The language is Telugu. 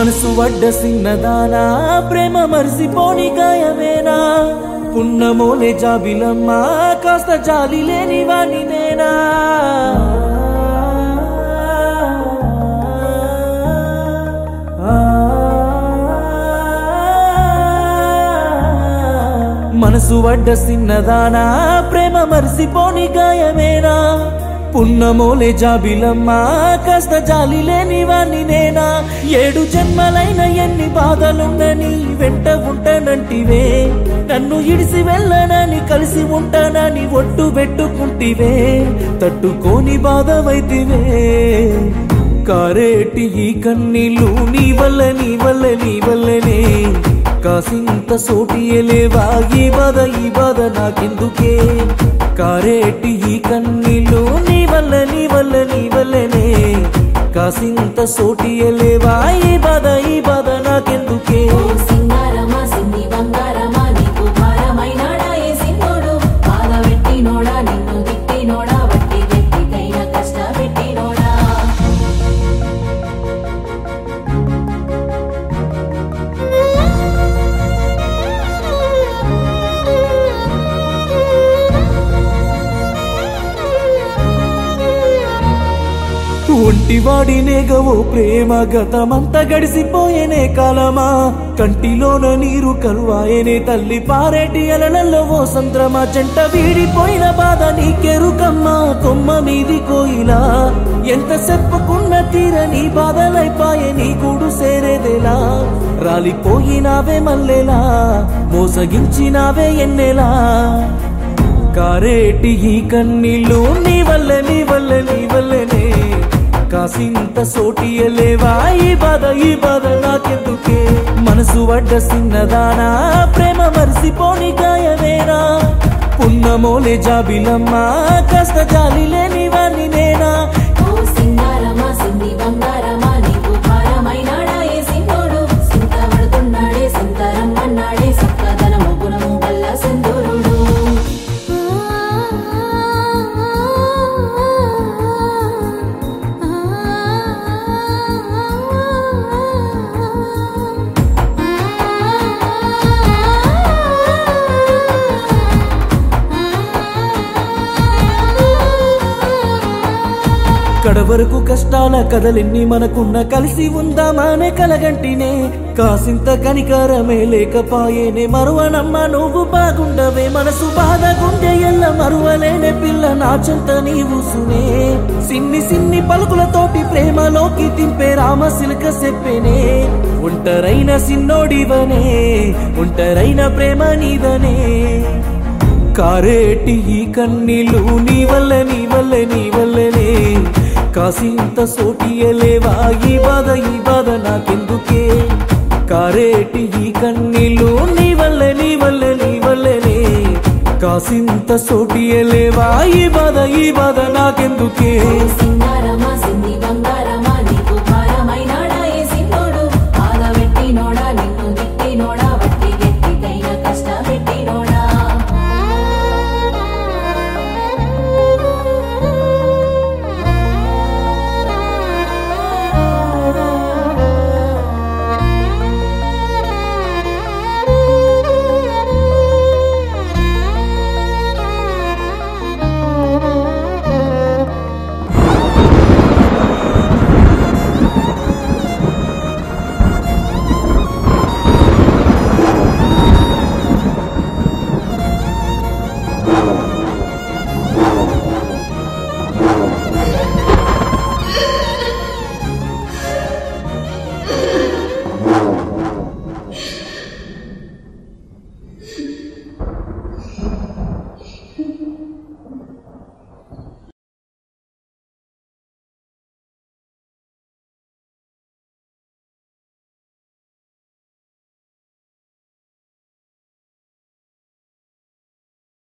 మనసు వడ్డ సిన్నదానా ప్రేమ మరిసిపోని గాయమేనా పున్నమోలే జాబిలమ్మా కాస్త జాలి లేని వాణి నేనా మనసు వడ్డ సిన్నదానా ప్రేమ మరిసిపోని గాయమేనా పున్నమోలే జాబిలమ్మా కాస్త జాలి లేని వాణ్ణి నేనా ఏడు జన్మలైన ఎన్ని బాధలుండని వెంట ఉంటానంటివే నన్ను ఇడిసి వెళ్ళనని కలిసి ఉంటానని ఒట్టు పెట్టుకుంటివే తట్టుకోని బాధవైతివే కారేటి ఈ కన్నీళ్ళు నీ వల్ల నీ వల్ల నీ వల్లనే కాసింత సోటియలేవా ఈ బాధ ఈ బాధ నాకెందుకే కారేటి ఈ కన్నీళ్ళు నీ వల్ల నీ వల్ల నీ వల్లనే కాసింత సోటియలేవా ఈ బాధ ఈ బాధ నాకెందుకే ఓ సింగారమా సిన్ని బంగారమా నీకు భారమైనాడా ఏ సిన్నోడు బాధ పెట్టినోడా నిన్ను తిట్టినోడా వట్టి గట్టికైన కష్ట పెట్టినోడా ఒంటివాడినేగవో ప్రేమ గతమంతా గడిసిపోయేనే కాలమా కంటిలోన నీరు కలువాయనే తల్లి పారేటి అలలలో ఓ సంద్రమా జంట వీడిపోయిన బాధ నీకెరుకమ్మా కొమ్మ మీది కోయిలా ఎంత చెప్పుకున్న తీరని బాధలైపాయే నీ కూడు సేరేదేలా రాలిపోయినావే మల్లెలా మోసగించినావే ఎన్నెలా కారేటి ఈ కన్నీళ్ళు నీ వల్ల నీ వల్ల నీ వల్లనే కాసింత సోటియలేవా ఈ బాధ ఈ బాధ నాకెందుకే మనసు వడ్డ సిన్నదానా ప్రేమ మరిసిపోని గాయమేనా పున్నమోలే జాబిలమ్మా కాస్త జాలి లేని వాణ్ణి నేనా ఓ సింగారమా సిన్ని బంగారమా నీకు భారమైనాడా ఏ సిన్నోడు సింత పడుతున్నాడే సంతరం అన్నాడే సక్కదనము గుణము వల్ల సింధూరుడు కడవరకు కష్టాల కథలెన్ని మనకున్న కలిసి ఉందామానే కలగంటినే కాసింత కనికరమే లేకపాయేనే మరువనమ్మ నువ్వు బాగుండవే మనసు బాధ గుండె ఎల్ల మరువలేనే పిల్ల నా చెంత నీవుసునే సిన్ని సిన్ని పలుకులతోటి ప్రేమలోకి తింపే రామ సిలక చెప్పేనే ఒంటరైన సిన్నోడివనే ఒంటరైన ప్రేమ నీదనే కారేటి ఈ కన్నీళ్ళు నీ వల్ల నీ వల్ల నీ వల్లనే కాసింత సోటియలేవా ఈ బాధ ఈ బాధ నాకెందుకే కారేటి ఈ కన్నీళ్ళు నీ వల్ల నీ వల్ల నీ వల్లనే కాసింత సోటియలేవా ఈ బాధ ఈ బాధ నాకెందుకే సింగారమా సిన్ని బంగారమా